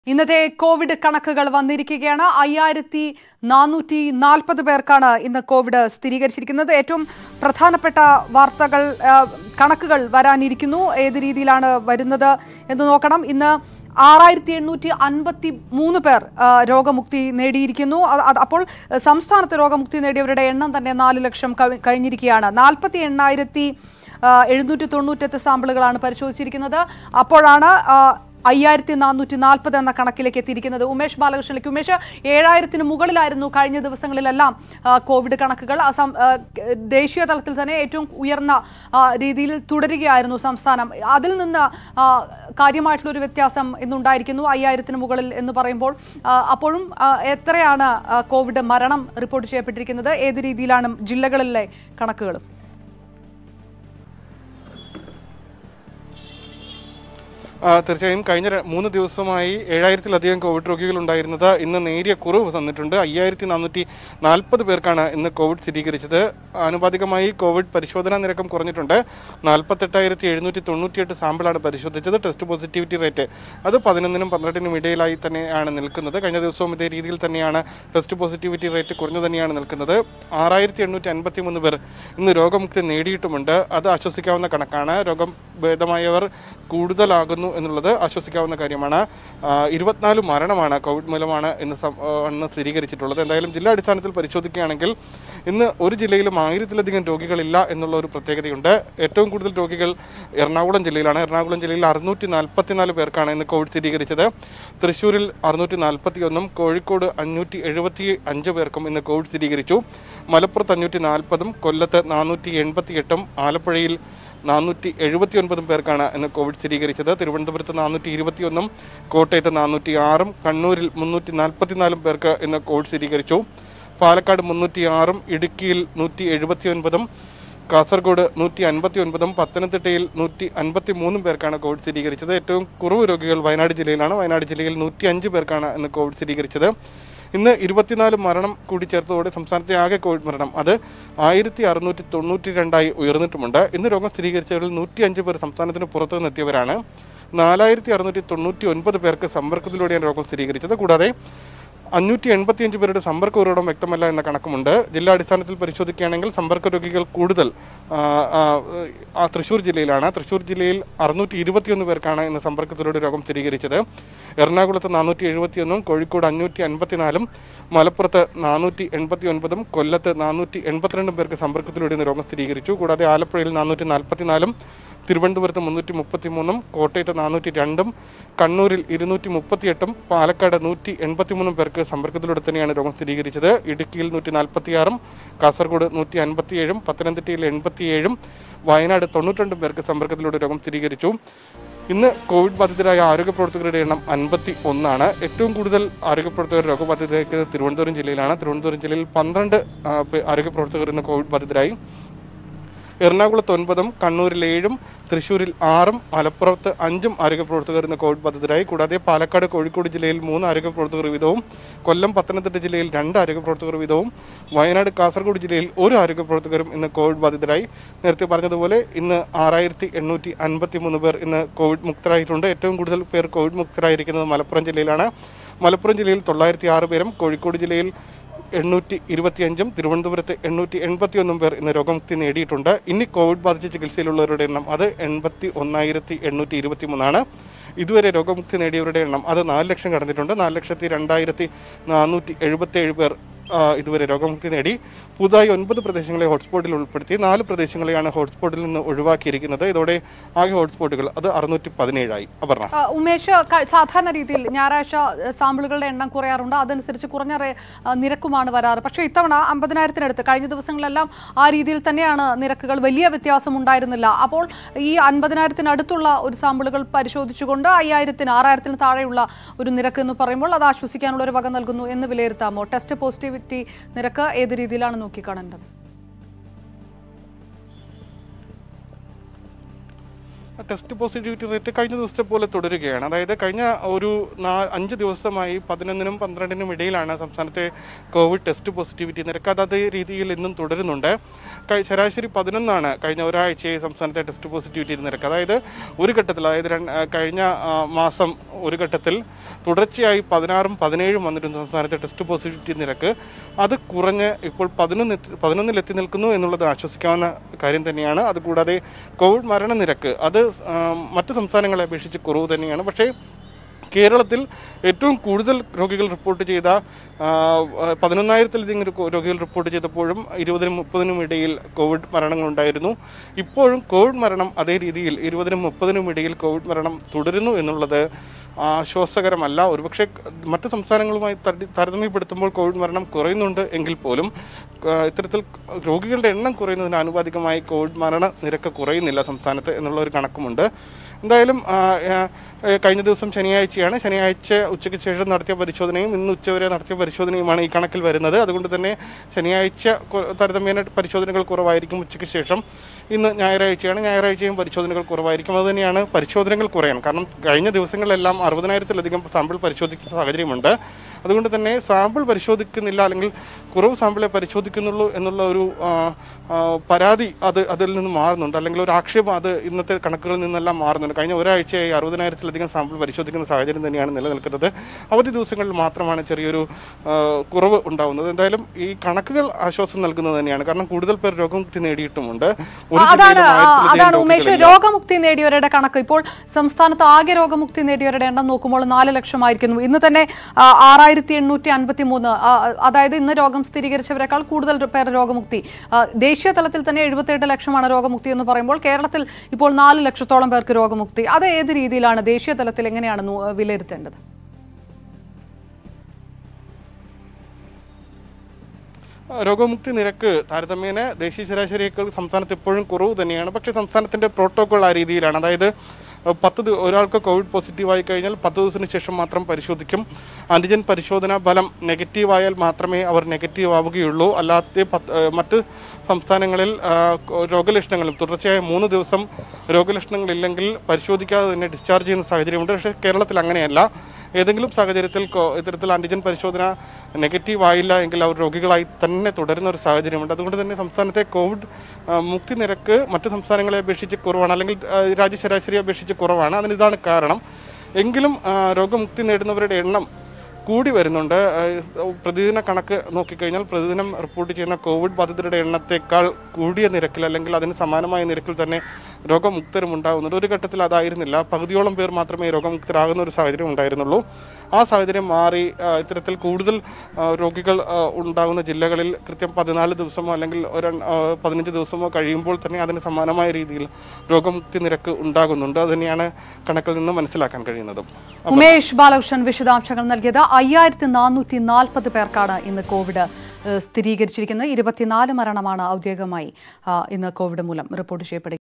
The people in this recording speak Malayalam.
ഇന്നത്തെ കോവിഡ് കണക്കുകൾ വന്നിരിക്കുകയാണ് അയ്യായിരത്തി നാനൂറ്റി നാൽപ്പത് പേർക്കാണ് ഇന്ന് കോവിഡ് സ്ഥിരീകരിച്ചിരിക്കുന്നത് ഏറ്റവും പ്രധാനപ്പെട്ട വാർത്തകൾ ആ, കണക്കുകൾ വരാനിരിക്കുന്നു ഏത് രീതിയിലാണ് വരുന്നത് എന്ന് നോക്കണം ഇന്ന് ആറായിരത്തി എണ്ണൂറ്റി അൻപത്തി മൂന്ന് പേർ ആ, രോഗമുക്തി നേടിയിരിക്കുന്നു അത് അത് അപ്പോൾ സംസ്ഥാനത്ത് രോഗമുക്തി നേടിയവരുടെ എണ്ണം തന്നെ നാല് ലക്ഷം കവി- കഴിഞ്ഞിരിക്കുകയാണ് നാൽപ്പത്തി എണ്ണായിരത്തി എഴുന്നൂറ്റി തൊണ്ണൂറ്റെട്ട് സാമ്പിളുകളാണ് പരിശോധിച്ചിരിക്കുന്നത് അപ്പോഴാണ് ആ, അയ്യായിരത്തി നാനൂറ്റി നാൽപ്പത് എന്ന കണക്കിലേക്ക് എത്തിയിരിക്കുന്നത് ഉമേഷ് ബാലകൃഷ്ണനിലേക്ക് ഉമേഷ് ഏഴായിരത്തിന് മുകളിലായിരുന്നു കഴിഞ്ഞ ദിവസങ്ങളിലെല്ലാം ആ, കോവിഡ് കണക്കുകൾ ആ സം- ആ, ക- ദേശീയ തലത്തിൽ തന്നെ ഏറ്റവും ഉയർന്ന ആ, രീതിയിൽ തുടരുകയായിരുന്നു സംസ്ഥാനം അതിൽ നിന്ന് ആ, കാര്യമായിട്ടുള്ള ഒരു വ്യത്യാസം ഇന്നുണ്ടായിരിക്കുന്നു അയ്യായിരത്തിന് മുകളിൽ എന്ന് പറയുമ്പോൾ ആ, അപ്പോഴും ആ, എത്രയാണ് ആ, കോവിഡ് മരണം റിപ്പോർട്ട് ചെയ്യപ്പെട്ടിരിക്കുന്നത് ഏത് രീതിയിലാണ് ജില്ലകളിലെ കണക്കുകളും ആ, തീർച്ചയായും കഴിഞ്ഞ ര- മൂന്ന് ദിവസമായി ഏഴായിരത്തിലധികം കോവിഡ് രോഗികൾ ഉണ്ടായിരുന്നത് ഇന്ന് നേരിയ കുറവ് തന്നിട്ടുണ്ട് അയ്യായിരത്തി നാനൂറ്റി നാൽപ്പത് പേർക്കാണ് ഇന്ന് കോവിഡ് സ്ഥിരീകരിച്ചത് ആനുപാതികമായി കോവിഡ് പരിശോധനാ നിരക്കും കുറഞ്ഞിട്ടുണ്ട് നാൽപ്പത്തെട്ടായിരത്തി എഴുന്നൂറ്റി തൊണ്ണൂറ്റിയെട്ട് സാമ്പിളാണ് പരിശോധിച്ചത് ടെസ്റ്റ് പോസിറ്റിവിറ്റി റേറ്റ് അത് പതിനൊന്നിനും പന്ത്രണ്ടിനും ഇടയിലായി തന്നെയാണ് നിൽക്കുന്നത് കഴിഞ്ഞ ദിവസവും ഇതേ രീതിയിൽ തന്നെയാണ് ടെസ്റ്റ് പോസിറ്റിവിറ്റി റേറ്റ് കുറഞ്ഞു തന്നെയാണ് നിൽക്കുന്നത് ആറായിരത്തി എണ്ണൂറ്റി അൻപത്തി മൂന്ന് പേർ ഇന്ന് രോഗമുക്തി നേടിയിട്ടുമുണ്ട് അത് ആശ്വസിക്കാവുന്ന കണക്കാണ് രോഗം ഭേദമായവർ കൂടുതലാകുന്നു എന്നുള്ളത് ആശ്വസിക്കാവുന്ന കാര്യമാണ് ആ, ഇരുപത്തിനാല് മരണമാണ് കോവിഡ് മൂലമാണ് ഇന്ന് സം- ആ, ഇന്ന് സ്ഥിരീകരിച്ചിട്ടുള്ളത് എന്തായാലും ജില്ലാ അടിസ്ഥാനത്തിൽ പരിശോധിക്കുകയാണെങ്കിൽ ഇന്ന് ഒരു ജില്ലയിലും ആയിരത്തിലധികം രോഗികളില്ല എന്നുള്ള ഒരു പ്രത്യേകതയുണ്ട് ഏറ്റവും കൂടുതൽ രോഗികൾ എറണാകുളം ജില്ലയിലാണ് എറണാകുളം ജില്ലയിൽ അറുന്നൂറ്റി നാൽപ്പത്തിനാല് പേർക്കാണ് ഇന്ന് കോവിഡ് സ്ഥിരീകരിച്ചത് തൃശ്ശൂരിൽ അറുന്നൂറ്റി നാൽപ്പത്തി ഒന്നും കോഴിക്കോട് അഞ്ഞൂറ്റി എഴുപത്തി അഞ്ച് പേർക്കും ഇന്ന് കോവിഡ് സ്ഥിരീകരിച്ചു മലപ്പുറത്ത് അഞ്ഞൂറ്റി നാൽപ്പതും കൊല്ലത്ത് നാനൂറ്റി എൺപത്തി എട്ടും ആലപ്പുഴയിൽ നാനൂറ്റി എഴുപത്തി ഒൻപതും പേർക്കാണ് ഇന്ന് കോവിഡ് സ്ഥിരീകരിച്ചത് തിരുവനന്തപുരത്ത് നാനൂറ്റി ഇരുപത്തിയൊന്നും കോട്ടയത്ത് നാനൂറ്റി ആറും കണ്ണൂരിൽ മുന്നൂറ്റി നാൽപ്പത്തിനാലും പേർക്ക് ഇന്ന് കോവിഡ് സ്ഥിരീകരിച്ചു പാലക്കാട് മുന്നൂറ്റി ആറും ഇടുക്കിയിൽ നൂറ്റി എഴുപത്തി ഒൻപതും കാസർഗോഡ് നൂറ്റി അൻപത്തി ഒൻപതും പത്തനംതിട്ടയിൽ നൂറ്റി അൻപത്തി മൂന്നും പേർക്കാണ് കോവിഡ് സ്ഥിരീകരിച്ചത് ഏറ്റവും കുറവ് രോഗികൾ വയനാട് ജില്ലയിലാണ് വയനാട് ജില്ലയിൽ നൂറ്റി അഞ്ച് പേർക്കാണ് ഇന്ന് കോവിഡ് സ്ഥിരീകരിച്ചത് ഇന്ന് ഇരുപത്തിനാല് മരണം കൂടി ചേർത്തതോടെ സംസ്ഥാനത്തെ ആകെ കോവിഡ് മരണം അത് ആയിരത്തി അറുന്നൂറ്റി തൊണ്ണൂറ്റി രണ്ടായി ഉയർന്നിട്ടുമുണ്ട് ഇന്ന് രോഗം സ്ഥിരീകരിച്ചവരിൽ നൂറ്റി അഞ്ച് പേർ സംസ്ഥാനത്തിന് പുറത്തു നിന്നെത്തിയവരാണ് നാലായിരത്തി അറുന്നൂറ്റി തൊണ്ണൂറ്റി ഒൻപത് പേർക്ക് സമ്പർക്കത്തിലൂടെയാണ് രോഗം സ്ഥിരീകരിച്ചത് കൂടാതെ അഞ്ഞൂറ്റി എൺപത്തിയഞ്ച് പേരുടെ സമ്പർക്ക ഉറവിടം വ്യക്തമല്ല എന്ന കണക്കുമുണ്ട് ജില്ലാ അടിസ്ഥാനത്തിൽ പരിശോധിക്കുകയാണെങ്കിൽ സമ്പർക്ക രോഗികൾ കൂടുതൽ ആ, ആ, ആ, തൃശ്ശൂർ ജില്ലയിലാണ് തൃശ്ശൂർ ജില്ലയിൽ അറുന്നൂറ്റി ഇരുപത്തിയൊന്ന് പേർക്കാണ് ഇന്ന് സമ്പർക്കത്തിലൂടെ രോഗം സ്ഥിരീകരിച്ചത് എറണാകുളത്ത് നാനൂറ്റി എഴുപത്തിയൊന്നും കോഴിക്കോട് അഞ്ഞൂറ്റി അൻപത്തിനാലും മലപ്പുറത്ത് നാനൂറ്റി എൺപത്തി ഒൻപതും കൊല്ലത്ത് നാനൂറ്റി എൺപത്തിരണ്ടും പേർക്ക് സമ്പർക്കത്തിലൂടെ ഇന്ന് രോഗം സ്ഥിരീകരിച്ചു കൂടാതെ ആലപ്പുഴയിൽ നാനൂറ്റി നാൽപ്പത്തിനാലും തിരുവനന്തപുരത്ത് മുന്നൂറ്റി മുപ്പത്തി മൂന്നും കോട്ടയത്ത് നാനൂറ്റി രണ്ടും കണ്ണൂരിൽ ഇരുന്നൂറ്റി മുപ്പത്തിയെട്ടും പാലക്കാട് നൂറ്റി എൺപത്തിമൂന്നും പേർക്ക് സമ്പർക്കത്തിലൂടെ തന്നെയാണ് രോഗം സ്ഥിരീകരിച്ചത് ഇടുക്കിയിൽ നൂറ്റി നാൽപ്പത്തിയാറും കാസർഗോഡ് നൂറ്റി അൻപത്തിയേഴും പത്തനംതിട്ടയിൽ എൺപത്തിയേഴും വയനാട് തൊണ്ണൂറ്റിരണ്ടും പേർക്ക് സമ്പർക്കത്തിലൂടെ രോഗം സ്ഥിരീകരിച്ചു ഇന്ന് കോവിഡ് ബാധിതരായ ആരോഗ്യ പ്രവർത്തകരുടെ എണ്ണം അൻപത്തി ഒന്നാണ് ഏറ്റവും കൂടുതൽ ആരോഗ്യ പ്രവർത്തകർ രോഗബാധിതരായിരിക്കുന്നത് തിരുവനന്തപുരം ജില്ലയിലാണ് തിരുവനന്തപുരം ജില്ലയിൽ പന്ത്രണ്ട് ആ, പേ- ആരോഗ്യ പ്രവർത്തകർ ഇന്ന് കോവിഡ് ബാധിതരായി എറണാകുളത്ത് ഒൻപതും കണ്ണൂരിൽ ഏഴും തൃശ്ശൂരിൽ ആറും മലപ്പുറത്ത് അഞ്ചും ആരോഗ്യ പ്രവർത്തകർ ഇന്ന് കോവിഡ് ബാധിതരായി കൂടാതെ പാലക്കാട് കോഴിക്കോട് ജില്ലയിൽ മൂന്ന് ആരോഗ്യ പ്രവർത്തകർ വീതവും കൊല്ലം പത്തനംതിട്ട ജില്ലയിൽ രണ്ട് ആരോഗ്യ പ്രവർത്തകർ വീതവും വയനാട് കാസർഗോഡ് ജില്ലയിൽ ഒരു ആരോഗ്യ പ്രവർത്തകരും ഇന്ന് കോവിഡ് ബാധിതരായി നേരത്തെ പറഞ്ഞതുപോലെ ഇന്ന് ആറായിരത്തി എണ്ണൂറ്റി അൻപത്തി മൂന്ന് പേർ ഇന്ന് കോവിഡ് മുക്തരായിട്ടുണ്ട് ഏറ്റവും കൂടുതൽ പേർ കോവിഡ് മുക്തരായിരിക്കുന്നത് മലപ്പുറം ജില്ലയിലാണ് മലപ്പുറം ജില്ലയിൽ തൊള്ളായിരത്തി ആറ് പേരും കോഴിക്കോട് ജില്ലയിൽ എണ്ണൂറ്റി ഇരുപത്തിയഞ്ചും തിരുവനന്തപുരത്ത് എണ്ണൂറ്റി എൺപത്തിയൊന്നും പേർ ഇന്ന് രോഗമുക്തി നേടിയിട്ടുണ്ട് ഇനി കോവിഡ് ബാധിച്ച് ചികിത്സയിലുള്ളവരുടെ എണ്ണം അത് എൺപത്തി ഒന്നായിരത്തി എണ്ണൂറ്റി ഇരുപത്തി മൂന്നാണ് ഇതുവരെ രോഗമുക്തി നേടിയവരുടെ എണ്ണം അത് നാല് ലക്ഷം കടന്നിട്ടുണ്ട് നാല് ലക്ഷത്തി രണ്ടായിരത്തി നാനൂറ്റി എഴുപത്തി ഏഴ് പേർ ആ, ഇതുവരെ രോഗമുക്തി നേടി പുതുതായി ഒൻപത് പ്രദേശങ്ങളെ ഹോട്ട്സ്പോട്ടിൽ ഉൾപ്പെടുത്തി നാല് പ്രദേശങ്ങളെയാണ് ഹോട്ട്സ്പോട്ടിൽ നിന്ന് ഒഴിവാക്കിയിരിക്കുന്നത് ഇതോടെ ആകെ ഹോട്ട്സ്പോട്ടുകൾ അത് അറുന്നൂറ്റി പതിനേഴായി അപർണ ആ, ഉമേഷ് ക- സാധാരണ രീതിയിൽ ഞായറാഴ്ച ആ, സാമ്പിളുകളുടെ എണ്ണം കുറയാറുണ്ട് അതനുസരിച്ച് കുറഞ്ഞ റേ- ആ, നിരക്കുമാണ് വരാറ് പക്ഷേ ഇത്തവണ അമ്പതിനായിരത്തിനടുത്ത് കഴിഞ്ഞ ദിവസങ്ങളെല്ലാം ആ രീതിയിൽ തന്നെയാണ് നിരക്കുകൾ വലിയ വ്യത്യാസം ഉണ്ടായിരുന്നില്ല അപ്പോൾ ഈ അൻപതിനായിരത്തിനടുത്തുള്ള ഒരു സാമ്പിളുകൾ പരിശോധിച്ചുകൊണ്ട് അയ്യായിരത്തിന് ആറായിരത്തിന് താഴെയുള്ള ഒരു നിരക്ക് എന്ന് പറയുമ്പോൾ അത് ആശ്വസിക്കാനുള്ള ഒരു വക നൽകുന്നു എന്ന് വിലയിരുത്താമോ ടെസ്റ്റ് പോസിറ്റിവിറ്റി നിരക്ക് ഏത് രീതിയിലാണ് നോക്കിക്കാണേണ്ടത് ടെസ്റ്റ് പോസിറ്റിവിറ്റി റേറ്റ് കഴിഞ്ഞ ദിവസത്തെ പോലെ തുടരുകയാണ് അതായത് കഴിഞ്ഞ ഒരു നാ അഞ്ച് ദിവസമായി പതിനൊന്നിനും പന്ത്രണ്ടിനും ഇടയിലാണ് സംസ്ഥാനത്തെ കോവിഡ് ടെസ്റ്റ് പോസിറ്റിവിറ്റി നിരക്ക് അത് അതേ രീതിയിൽ ഇന്നും തുടരുന്നുണ്ട് കഴി- ശരാശരി പതിനൊന്നാണ് കഴിഞ്ഞ ഒരാഴ്ചയായി സംസ്ഥാനത്തെ ടെസ്റ്റ് പോസിറ്റിവിറ്റി നിരക്ക് അതായത് ഒരു ഘട്ടത്തിൽ അതായത് രണ്ട്- ആ, കഴിഞ്ഞ ആ, മാസം ഒരു ഘട്ടത്തിൽ തുടർച്ചയായി പതിനാറും പതിനേഴും വന്നിരുന്ന സംസ്ഥാനത്തെ ടെസ്റ്റ് പോസിറ്റിവിറ്റി നിരക്ക് അത് കുറഞ്ഞ് ഇപ്പോൾ പതിനൊന്ന് എത്തി- പതിനൊന്നിൽ എത്തി നിൽക്കുന്നു എന്നുള്ളത് ആശ്വസിക്കാവുന്ന കാര്യം തന്നെയാണ് അതുകൂടാതെ കോവിഡ് മരണനിരക്ക് അത് ആ, മറ്റ് സംസ്ഥാനങ്ങളെ അപേക്ഷിച്ച് കുറവ് തന്നെയാണ് പക്ഷേ കേരളത്തിൽ ഏറ്റവും കൂടുതൽ രോഗികൾ റിപ്പോർട്ട് ചെയ്ത ആ, പതിനൊന്നായിരത്തിലധികം രോ- രോഗികൾ റിപ്പോർട്ട് ചെയ്തപ്പോഴും ഇരുപതിനും മുപ്പതിനും ഇടയിൽ കോവിഡ് മരണങ്ങളുണ്ടായിരുന്നു ഇപ്പോഴും കോവിഡ് മരണം അതേ രീതിയിൽ ഇരുപതിനും മുപ്പതിനും ഇടയിൽ കോവിഡ് മരണം തുടരുന്നു എന്നുള്ളത് ആശ്വാസകരമല്ല ഒരുപക്ഷെ മറ്റ് സംസ്ഥാനങ്ങളുമായി തടി- താരതമ്യപ്പെടുത്തുമ്പോൾ കോവിഡ് മരണം കുറയുന്നുണ്ട് എങ്കിൽ പോലും ആ, ഇത്തരത്തിൽ രോഗികളുടെ എണ്ണം കുറയുന്നതിന് ആനുപാതികമായി കോവിഡ് മരണ നിരക്ക് കുറയുന്നില്ല സംസ്ഥാനത്ത് എന്നുള്ള ഒരു കണക്കുമുണ്ട് എന്തായാലും ആ, ആ, ഏ, കഴിഞ്ഞ ദിവസം ശനിയാഴ്ചയാണ് ശനിയാഴ്ച ഉച്ചയ്ക്ക് ശേഷം നടത്തിയ പരിശോധനയും ഇന്ന് ഉച്ചവരെ നടത്തിയ പരിശോധനയുമാണ് ഈ കണക്കിൽ വരുന്നത് അതുകൊണ്ട് തന്നെ ശനിയാഴ്ച കൊ- താരതമ്യേന പരിശോധനകൾ കുറവായിരിക്കും ഉച്ചയ്ക്ക് ശേഷം ഇന്ന് ഞായറാഴ്ചയാണ് ഞായറാഴ്ചയും പരിശോധനകൾ കുറവായിരിക്കും അതുതന്നെയാണ് പരിശോധനകൾ കുറയാൻ കാരണം കഴിഞ്ഞ ദിവസങ്ങളിലെല്ലാം അറുപതിനായിരത്തിലധികം സാമ്പിൾ പരിശോധിക്കുന്ന സാഹചര്യമുണ്ട് അതുകൊണ്ട് തന്നെ സാമ്പിൾ പരിശോധിക്കുന്നില്ല അല്ലെങ്കിൽ കുറവ് സാമ്പിളെ പരിശോധിക്കുന്നുള്ളൂ എന്നുള്ള ഒരു ആ, ആ, പരാതി അത് അതിൽ നിന്ന് മാറുന്നുണ്ട് അല്ലെങ്കിൽ ഒരു ആക്ഷേപം അത് ഇന്നത്തെ കണക്കുകളിൽ നിന്നെല്ലാം മാറുന്നുണ്ട് കഴിഞ്ഞ ഒരാഴ്ചയായി അറുപതിനായിരത്തിലധികം സാമ്പിൾ പരിശോധിക്കുന്ന സാഹചര്യം തന്നെയാണ് നിലനിൽക്കുന്നത് അവധി ദിവസങ്ങളിൽ മാത്രമാണ് ചെറിയൊരു ആ, കുറവ് ഉണ്ടാവുന്നത് എന്തായാലും ഈ കണക്കുകൾ ആശ്വാസം നൽകുന്നത് തന്നെയാണ് കാരണം കൂടുതൽ പേർ രോഗമുക്തി നേടിയിട്ടുമുണ്ട് ഒരു അതാണ് ജില്ലയിലും ആ, ആയിരത്തിലധികം അതാണ് ഉമേഷ് രോഗികളില്ല. രോഗമുക്തി നേടിയവരുടെ കണക്ക് ഇപ്പോൾ സംസ്ഥാനത്ത് ആകെ രോഗമുക്തി നേടിയവരുടെ എണ്ണം നോക്കുമ്പോൾ നാല് ലക്ഷമായിരിക്കുന്നു ഇന്ന് തന്നെ ആ, ആറായിരത്തി എണ്ണൂറ്റി അൻപത്തി മൂന്ന് ആ, അതായത് ഇന്ന് രോഗം സ്ഥിരീകരിച്ചവരെക്കാൾ കൂടുതൽ പേർ രോഗമുക്തി ആ, ദേശീയ തലത്തിൽ തന്നെ എഴുപത്തിയെട്ട് ലക്ഷമാണ് രോഗമുക്തി എന്ന് പറയുമ്പോൾ കേരളത്തിൽ ഇപ്പോൾ നാല് ലക്ഷത്തോളം പേർക്ക് രോഗമുക്തി അത് ഏത് രീതിയിലാണ് ദേശീയ തലത്തിൽ എങ്ങനെയാണ് നു- വിലയിരുത്തേണ്ടത് രോഗമുക്തി നിരക്ക് താരതമ്യേന ദേശീയ ശരാശരിയേക്കാൾ സംസ്ഥാനത്ത് ഇപ്പോഴും കുറവ് തന്നെയാണ് പക്ഷേ സംസ്ഥാനത്തിന്റെ പ്രോട്ടോകോൾ ആ രീതിയിലാണ് അതായത് അഹ് പത്ത് ദിവ- ഒരാൾക്ക് കോവിഡ് പോസിറ്റീവായി കഴിഞ്ഞാൽ പത്ത് ദിവസത്തിന് ശേഷം മാത്രം പരിശോധിക്കും ആന്റിജൻ പരിശോധനാ ഫലം നെഗറ്റീവ് ആയാൽ മാത്രമേ അവർ നെഗറ്റീവ് ആവുകയുള്ളൂ അല്ലാത്ത പത്ത് ഏഹ് മറ്റ് സംസ്ഥാനങ്ങളിൽ ആ, കൊ- രോഗലക്ഷണങ്ങളും തുടർച്ചയായ മൂന്ന് ദിവസം രോഗലക്ഷണങ്ങളില്ലെങ്കിൽ പരിശോധിക്കാതെ തന്നെ ഡിസ്ചാർജ് ചെയ്യുന്ന സാഹചര്യമുണ്ട് പക്ഷേ കേരളത്തിൽ അങ്ങനെയല്ല ഏതെങ്കിലും സാഹചര്യത്തിൽ കോ- ഇത്തരത്തിൽ ആന്റിജൻ പരിശോധന നെഗറ്റീവ് ആയില്ല എങ്കിൽ അവർ രോഗികളായി തന്നെ തുടരുന്ന ഒരു സാഹചര്യമുണ്ട് അതുകൊണ്ട് തന്നെ സംസ്ഥാനത്തെ കോവിഡ് ആ, മുക്തി നിരക്ക് മറ്റ് സംസ്ഥാനങ്ങളെ അപേക്ഷിച്ച് കുറവാണ് അല്ലെങ്കിൽ ആ, രാജ്യ ശരാശരി അപേക്ഷിച്ച് കുറവാണ് അതിന് ഇതാണ് കാരണം എങ്കിലും ആ, രോഗമുക്തി നേടുന്നവരുടെ എണ്ണം കൂടി വരുന്നുണ്ട് ആ, പ്രതിദിന കണക്ക് നോക്കിക്കഴിഞ്ഞാൽ പ്രതിദിനം റിപ്പോർട്ട് ചെയ്യുന്ന കോവിഡ് ബാധിതരുടെ എണ്ണത്തേക്കാൾ കൂടിയ നിരക്കിൽ അല്ലെങ്കിൽ അതിന് സമാനമായ നിരക്കിൽ തന്നെ രോഗമുക്തരും ഉണ്ടാകുന്നുണ്ട് ഒരു ഘട്ടത്തിൽ അതായിരുന്നില്ല പകുതിയോളം പേർ മാത്രമേ രോഗമുക്തരാകുന്ന ഒരു സാഹചര്യം ഉണ്ടായിരുന്നുള്ളൂ ആ സാഹചര്യം മാറി ആ, ഇത്തരത്തിൽ കൂടുതൽ ആ, രോഗികൾ ആ, ഉണ്ടാകുന്ന ജില്ലകളിൽ കൃത്യം പതിനാല് ദിവസമോ അല്ലെങ്കിൽ ഒരു ആ, പതിനഞ്ച് ദിവസമോ കഴിയുമ്പോൾ തന്നെ അതിന് സമാനമായ രീതിയിൽ രോഗമുക്തി നിരക്ക് ഉണ്ടാകുന്നുണ്ട് അത് തന്നെയാണ് കണക്കിൽ നിന്ന് മനസ്സിലാക്കാൻ കഴിയുന്നത് ഉമേഷ് ബാലകൃഷ്ണൻ വിശദാംശങ്ങൾ നൽകിയത് അയ്യായിരത്തി നാനൂറ്റി നാൽപ്പത് പേർക്കാണ് ഇന്ന് കോവിഡ് ഏഹ്, സ്ഥിരീകരിച്ചിരിക്കുന്നത് ഇരുപത്തിനാല് മരണമാണ് ഔദ്യോഗികമായി ആ, ഇന്ന് കോവിഡ് മൂലം റിപ്പോർട്ട് ചെയ്യപ്പെടുന്നത്